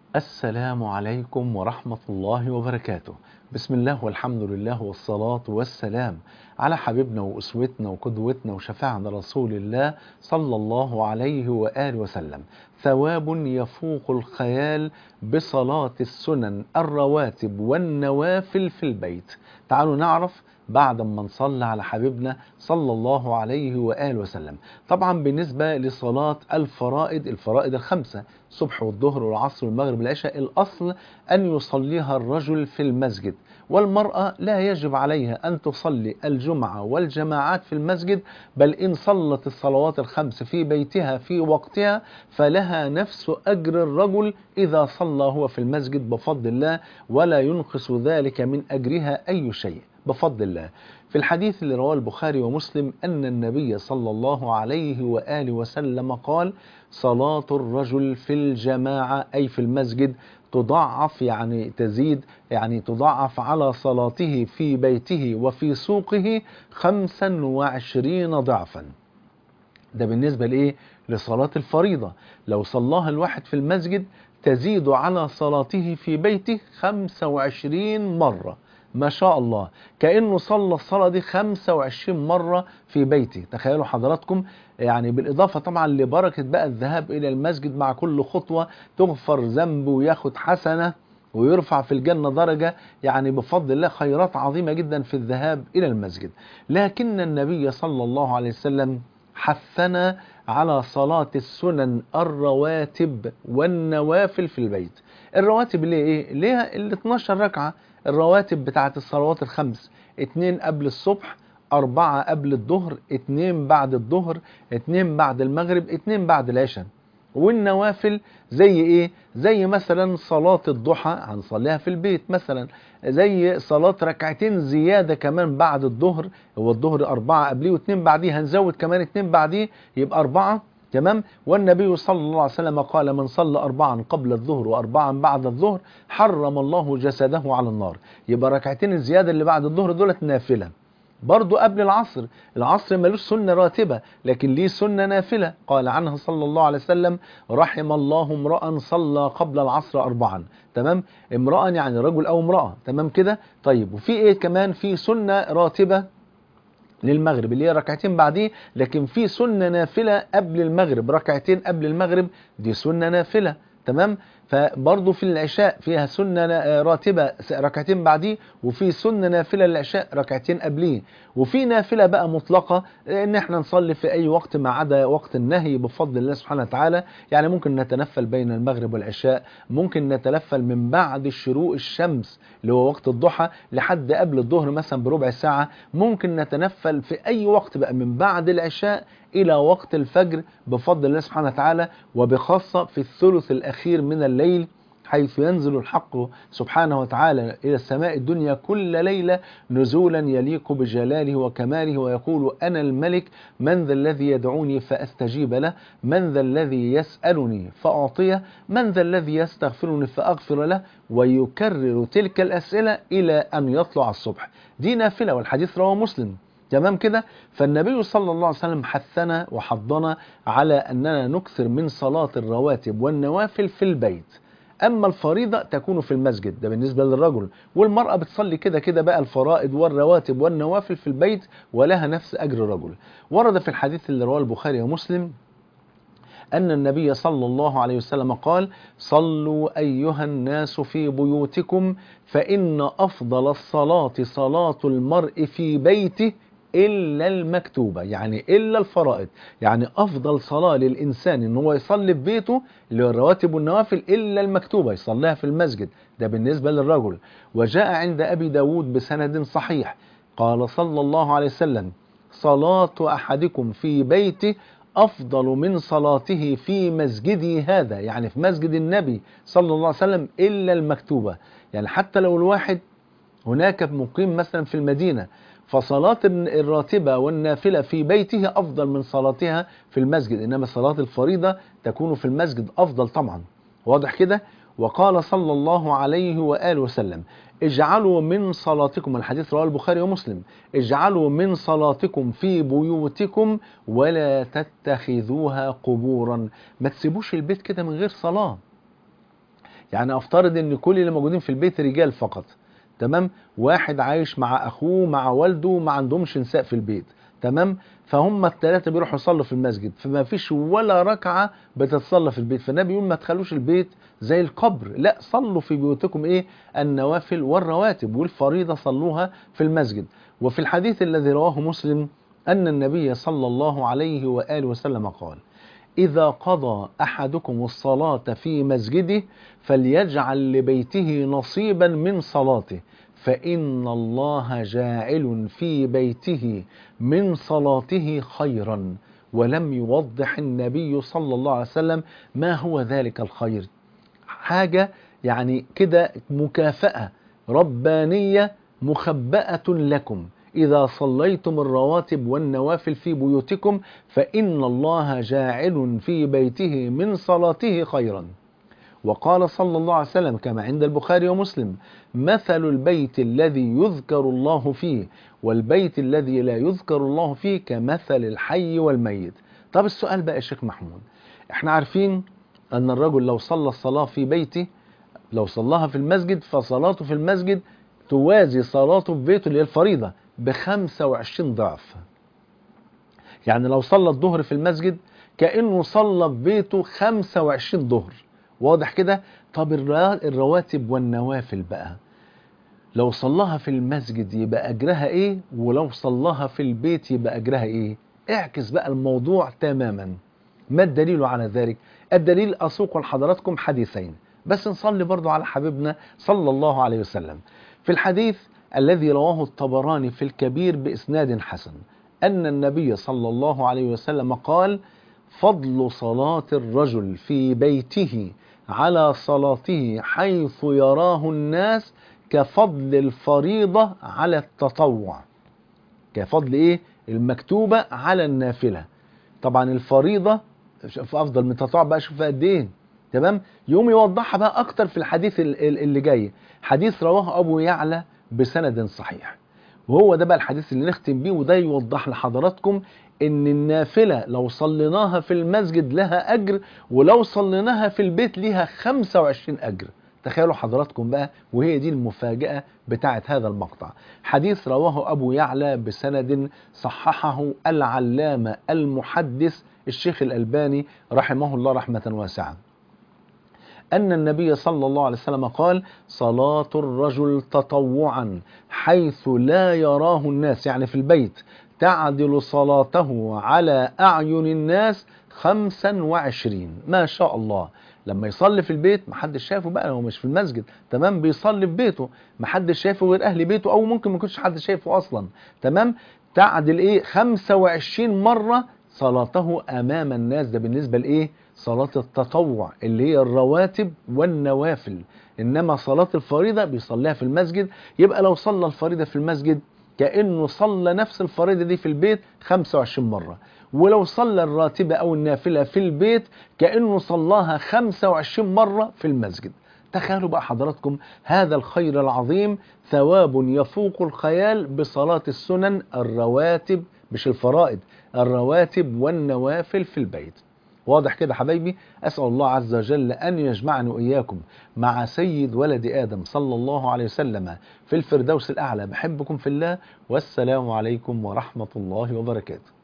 السلام عليكم ورحمة الله وبركاته بسم الله والحمد لله والصلاة والسلام على حبيبنا وأسوتنا وقدوتنا وشفاعنا رسول الله صلى الله عليه وآله وسلم ثواب يفوق الخيال بصلاة السنن الرواتب والنوافل في البيت تعالوا نعرف بعد ما نصلي على حبيبنا صلى الله عليه وآله وسلم طبعا بالنسبة لصلاة الفرائض الفرائض الخمسة الصبح والظهر والعصر والمغرب والعشاء الأصل أن يصليها الرجل في المسجد والمرأة لا يجب عليها أن تصلي الجمعة والجماعات في المسجد بل إن صلت الصلوات الخمس في بيتها في وقتها فلها نفس أجر الرجل إذا صلى هو في المسجد بفضل الله ولا ينقص ذلك من أجرها أي شيء بفضل الله في الحديث اللي رواه البخاري ومسلم أن النبي صلى الله عليه وآله وسلم قال صلاة الرجل في الجماعة أي في المسجد تضاعف يعني تزيد يعني تضاعف على صلاته في بيته وفي سوقه خمسا وعشرين ضعفا ده بالنسبة لإيه؟ لصلاة الفريضة لو صلاها الواحد في المسجد تزيد على صلاته في بيته خمسة وعشرين مرة ما شاء الله كأنه صلى الصلاة دي 25 مرة في بيته تخيلوا حضراتكم يعني بالإضافة طبعا لبركة بقى الذهاب إلى المسجد مع كل خطوة تغفر ذنبه وياخد حسنة ويرفع في الجنة درجة يعني بفضل الله خيرات عظيمة جدا في الذهاب إلى المسجد لكن النبي صلى الله عليه وسلم حثنا على صلاة السنن الرواتب والنوافل في البيت الرواتب اللي ايه ليها ال 12 ركعة الرواتب بتاعت الصلوات الخمس اتنين قبل الصبح أربعة قبل الظهر اتنين بعد الظهر اتنين بعد المغرب اتنين بعد العشاء والنوافل زي ايه زي مثلا صلاة الضحى هنصليها في البيت مثلا زي صلاة ركعتين زيادة كمان بعد الظهر هو الظهر أربعة قبليه واثنين بعديه هنزود كمان اثنين بعديه يبقى أربعة تمام والنبي صلى الله عليه وسلم قال من صلى أربعا قبل الظهر وأربعا بعد الظهر حرم الله جسده على النار يبقى ركعتين الزيادة اللي بعد الظهر دولت نافلة برضو قبل العصر العصر ملوش سنة راتبة لكن ليه سنة نافلة قال عنها صلى الله عليه وسلم رحم الله امرأ صلى قبل العصر أربعا تمام امرأ يعني رجل أو امرأة تمام كده طيب وفي ايه كمان في سنة راتبة للمغرب اللي هي ركعتين بعديه لكن في سنة نافلة قبل المغرب ركعتين قبل المغرب دي سنة نافلة تمام فبرضه في العشاء فيها سنة راتبة ركعتين بعديه وفي سنة نافلة للعشاء ركعتين قبليه وفي نافلة بقى مطلقة ان احنا نصلي في اي وقت ما عدا وقت النهي بفضل الله سبحانه وتعالى يعني ممكن نتنفل بين المغرب والعشاء ممكن نتنفل من بعد شروق الشمس اللي هو وقت الضحى لحد قبل الظهر مثلا بربع ساعة ممكن نتنفل في اي وقت بقى من بعد العشاء إلى وقت الفجر بفضل الله سبحانه وتعالى وبخاصة في الثلث الأخير من الليل حيث ينزل الحق سبحانه وتعالى إلى السماء الدنيا كل ليلة نزولا يليق بجلاله وكماله ويقول أنا الملك من ذا الذي يدعوني فأستجيب له من ذا الذي يسألني فأعطيه من ذا الذي يستغفرني فأغفر له ويكرر تلك الأسئلة إلى أن يطلع الصبح دي نافلة والحديث رواه مسلم تمام كده فالنبي صلى الله عليه وسلم حثنا وحضنا على أننا نكثر من صلاة الرواتب والنوافل في البيت أما الفريضة تكون في المسجد ده بالنسبة للرجل والمرأة بتصلي كده كده بقى الفرائض والرواتب والنوافل في البيت ولها نفس أجر الرجل ورد في الحديث اللي رواه البخاري ومسلم أن النبي صلى الله عليه وسلم قال صلوا أيها الناس في بيوتكم فإن أفضل الصلاة صلاة المرء في بيته إلا المكتوبة يعني إلا الفرائض يعني أفضل صلاة للإنسان إن هو يصلي في بيته اللي هو الرواتب والنوافل إلا المكتوبة يصليها في المسجد ده بالنسبة للرجل وجاء عند أبي داود بسند صحيح قال صلى الله عليه وسلم صلاة أحدكم في بيته أفضل من صلاته في مسجدي هذا يعني في مسجد النبي صلى الله عليه وسلم إلا المكتوبة يعني حتى لو الواحد هناك مقيم مثلا في المدينة فصلاة الراتبة والنافلة في بيته أفضل من صلاتها في المسجد إنما صلاة الفريضة تكون في المسجد أفضل طبعا واضح كده وقال صلى الله عليه وآله وسلم اجعلوا من صلاتكم الحديث رواه البخاري ومسلم اجعلوا من صلاتكم في بيوتكم ولا تتخذوها قبورا ما تسيبوش البيت كده من غير صلاة يعني افترض ان كل اللي موجودين في البيت رجال فقط تمام واحد عايش مع اخوه مع والده ما عندهمش نساء في البيت تمام فهم الثلاثه بيروحوا يصلوا في المسجد فما فيش ولا ركعه بتتصلى في البيت فالنبي يقول ما تخلوش البيت زي القبر لا صلوا في بيوتكم ايه النوافل والرواتب والفريضه صلوها في المسجد وفي الحديث الذي رواه مسلم ان النبي صلى الله عليه واله وسلم قال إذا قضى أحدكم الصلاة في مسجده فليجعل لبيته نصيبا من صلاته فإن الله جاعل في بيته من صلاته خيرا ولم يوضح النبي صلى الله عليه وسلم ما هو ذلك الخير حاجة يعني كده مكافأة ربانية مخبأة لكم إذا صليتم الرواتب والنوافل في بيوتكم فإن الله جاعل في بيته من صلاته خيرا وقال صلى الله عليه وسلم كما عند البخاري ومسلم مثل البيت الذي يذكر الله فيه والبيت الذي لا يذكر الله فيه كمثل الحي والميت طب السؤال بقى يا شيخ محمود احنا عارفين أن الرجل لو صلى الصلاة في بيته لو صلاها في المسجد فصلاته في المسجد توازي صلاته في بيته اللي هي الفريضة ب 25 ضعف يعني لو صلى الظهر في المسجد كأنه صلى في بيته 25 ظهر واضح كده طب الرواتب والنوافل بقى لو صلاها في المسجد يبقى أجرها إيه ولو صلاها في البيت يبقى أجرها إيه اعكس بقى الموضوع تماما ما الدليل على ذلك الدليل أسوق لحضراتكم حديثين بس نصلي برضو على حبيبنا صلى الله عليه وسلم في الحديث الذي رواه الطبراني في الكبير بإسناد حسن أن النبي صلى الله عليه وسلم قال فضل صلاة الرجل في بيته على صلاته حيث يراه الناس كفضل الفريضة على التطوع كفضل إيه؟ المكتوبة على النافلة طبعا الفريضة في أفضل من التطوع بقى شوف قد إيه تمام يوم يوضحها بقى أكتر في الحديث اللي جاي حديث رواه أبو يعلى بسند صحيح وهو ده بقى الحديث اللي نختم بيه وده يوضح لحضراتكم ان النافلة لو صليناها في المسجد لها اجر ولو صليناها في البيت ليها 25 اجر تخيلوا حضراتكم بقى وهي دي المفاجأة بتاعة هذا المقطع حديث رواه أبو يعلى بسند صححه العلامة المحدث الشيخ الألباني رحمه الله رحمة واسعة أن النبي صلى الله عليه وسلم قال صلاة الرجل تطوعا حيث لا يراه الناس يعني في البيت تعدل صلاته على أعين الناس خمسا وعشرين ما شاء الله لما يصلي في البيت محدش شايفه بقى هو مش في المسجد تمام بيصلي في بيته محدش شايفه غير أهل بيته أو ممكن ما يكونش حد شايفه أصلا تمام تعدل إيه 25 مرة صلاته أمام الناس ده بالنسبة لإيه صلاة التطوع اللي هي الرواتب والنوافل إنما صلاة الفريضة بيصليها في المسجد يبقى لو صلى الفريضة في المسجد كأنه صلى نفس الفريضة دي في البيت 25 مرة ولو صلى الراتبة أو النافلة في البيت كأنه صلاها 25 مرة في المسجد تخيلوا بقى حضراتكم هذا الخير العظيم ثواب يفوق الخيال بصلاة السنن الرواتب مش الفرائض الرواتب والنوافل في البيت واضح كده حبايبي أسأل الله عز وجل أن يجمعني وإياكم مع سيد ولد آدم صلى الله عليه وسلم في الفردوس الأعلى بحبكم في الله والسلام عليكم ورحمة الله وبركاته